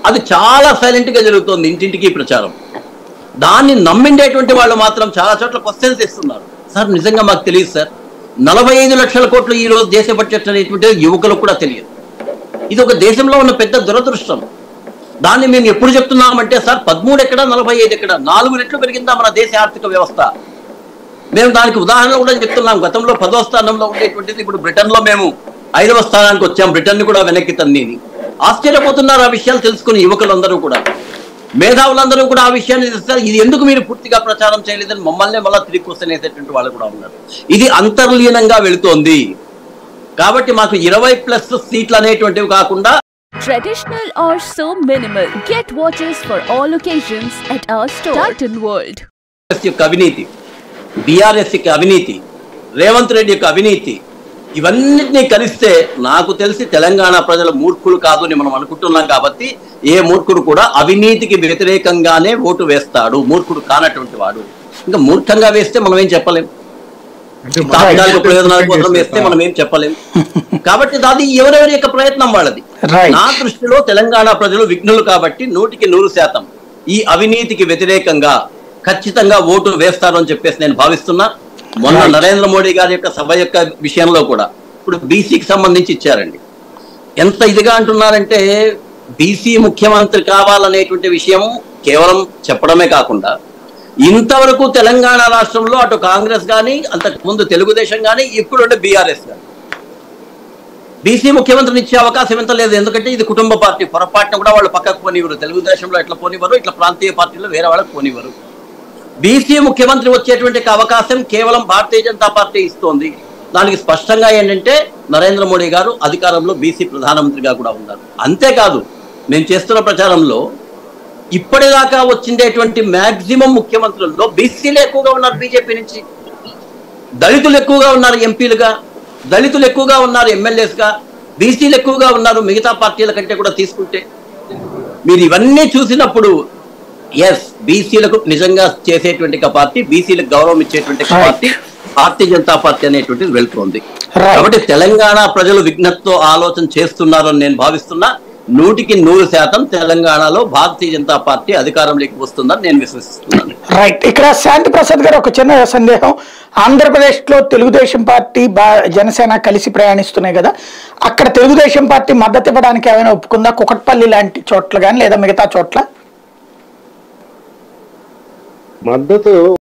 అది చాలా సైలెంట్ గా జరుగుతోంది ఇంటింటికి ప్రచారం దాన్ని నమ్మిండేటువంటి వాళ్ళు మాత్రం చాలా చోట్ల క్వశ్చన్స్ ఇస్తున్నారు సార్ నిజంగా మాకు తెలియదు సార్ నలభై ఐదు లక్షల కోట్లు ఈ రోజు దేశ బడ్జెట్ అనేటువంటి యువకులకు కూడా తెలియదు ఇది ఒక దేశంలో ఉన్న పెద్ద దురదృష్టం దాన్ని మేము ఎప్పుడు చెప్తున్నామంటే సార్ పదమూడు ఎక్కడ నలభై ఐదు ఎక్కడ నాలుగు రెట్లు పెరిగిందా మన దేశ ఆర్థిక వ్యవస్థ మేము దానికి ఉదాహరణ కూడా చెప్తున్నాం గతంలో పదో స్థానంలో ఉండేటువంటిది ఇప్పుడు బ్రిటన్ లో మేము ఐదవ స్థానానికి వచ్చాం బ్రిటన్ ని కూడా వెనక్కి తన్నీని ఆశ్చర్యపోతున్నారు ఆ విషయాలు తెలుసుకుని యువకులందరూ కూడా మేధావులందరూ కూడా ఆ విషయాన్ని తెలుస్తారు ఇది ఎందుకు మీరు పూర్తిగా ప్రచారం చేయలేదని మమ్మల్ని మళ్ళీ తిరిగి క్వశ్చన్ వేసేటువంటి వాళ్ళు కూడా ఉన్నారు ఇది అంతర్లీనంగా వెళుతోంది కాబట్టి మాకు ఇరవై ప్లస్ సీట్లు అనేటువంటివి కాకుండా Traditional or so minimal. Get watches for all occasions at our store. Titan World. Congress యొక్క అవినీతి బీఆర్ఎస్ యొక్క అవినీతి రేవంత్ రెడ్డి యొక్క అవినీతి ఇవన్నిటినీ కలిస్తే నాకు తెలిసి తెలంగాణ ప్రజల మూర్ఖులు కాదు అని మనం అనుకుంటున్నాం కాబట్టి ఏ మూర్ఖుడు కూడా అవినీతికి వ్యతిరేకంగానే ఓటు వేస్తాడు మూర్ఖుడు కానటువంటి వాడు ఇంకా మూర్ఖంగా వేస్తే మనం ఏం చెప్పలేం అంటే మన తాత్కాలిక ప్రయోజనాల కోసం చేస్తారు. వేస్తే మనం ఏం చెప్పలేం కాబట్టి అది ఎవరెవరి యొక్క ప్రయత్నం వాళ్ళది Right. నా దృష్టిలో తెలంగాణ ప్రజలు విఘ్నులు కాబట్టి నూటికి నూరు శాతం ఈ అవినీతికి వ్యతిరేకంగా ఖచ్చితంగా ఓటు వేస్తారు అని చెప్పేసి నేను భావిస్తున్నా మొన్న Right. నరేంద్ర మోడీ గారి యొక్క సభ యొక్క విషయంలో కూడా ఇప్పుడు బీసీకి సంబంధించి ఇచ్చారండి ఎంత ఇదిగా అంటున్నారంటే బీసీ ముఖ్యమంత్రి కావాలనేటువంటి విషయం కేవలం చెప్పడమే కాకుండా ఇంతవరకు తెలంగాణ రాష్ట్రంలో అటు కాంగ్రెస్ కానీ అంతకు ముందు తెలుగుదేశం కానీ ఇప్పుడు అంటే బీఆర్ఎస్ కానీ బీసీ ముఖ్యమంత్రిని ఇచ్చే అవకాశం ఎంత లేదు ఎందుకంటే ఇది కుటుంబ పార్టీ పొరపాటున కూడా వాళ్ళు పక్కకు పోనివ్వరు తెలుగుదేశంలో ఎట్లా పోనివ్వరు ఇట్లా ప్రాంతీయ పార్టీలో వేరే వాళ్ళకి పోనివ్వరు బీసీ ముఖ్యమంత్రి వచ్చేటువంటి అవకాశం కేవలం భారతీయ జనతా పార్టీ ఇస్తోంది దానికి స్పష్టంగా ఏంటంటే నరేంద్ర మోడీ గారు అధికారంలో బీసీ ప్రధానమంత్రిగా కూడా ఉన్నారు అంతేకాదు మేము చేస్తున్న ప్రచారంలో ఇప్పటిదాకా వచ్చిండేటువంటి మాక్సిమం ముఖ్యమంత్రుల్లో బీసీలు ఎక్కువగా ఉన్నారు బీజేపీ నుంచి దళితులు ఎక్కువగా ఉన్నారు ఎంపీలుగా దళితులు ఎక్కువగా ఉన్నారు ఎమ్మెల్యేస్గా బీసీలు ఎక్కువగా ఉన్నారు మిగతా పార్టీల కంటే కూడా తీసుకుంటే మీరు ఇవన్నీ చూసినప్పుడు ఎస్ బీసీలకు నిజంగా చేసేటువంటి ఒక పార్టీ బీసీలకు గౌరవం ఇచ్చేటువంటి ఒక Right. Party Bharatiya Janata party అనేటువంటిది వెళ్తోంది Right. కాబట్టి తెలంగాణ ప్రజలు విఘ్నతతో ఆలోచన చేస్తున్నారు అని నేను భావిస్తున్నా నూటికి నూరు శాతం తెలంగాణలో భారతీయ జనతా పార్టీ అధికారంలోకి వస్తుందని నేను విశ్వసిస్తున్నాను రైట్ ఇక్కడ శాంతి ప్రసాద్ గారు ఒక చిన్న సందేహం ఆంధ్రప్రదేశ్ లో తెలుగుదేశం పార్టీ బా జనసేన కలిసి ప్రయాణిస్తున్నాయి కదా అక్కడ తెలుగుదేశం పార్టీ మద్దతు ఇవ్వడానికి ఏమైనా ఒప్పుకుందా కుకట్పల్లి లాంటి చోట్ల కానీ లేదా మిగతా చోట్ల మద్దతు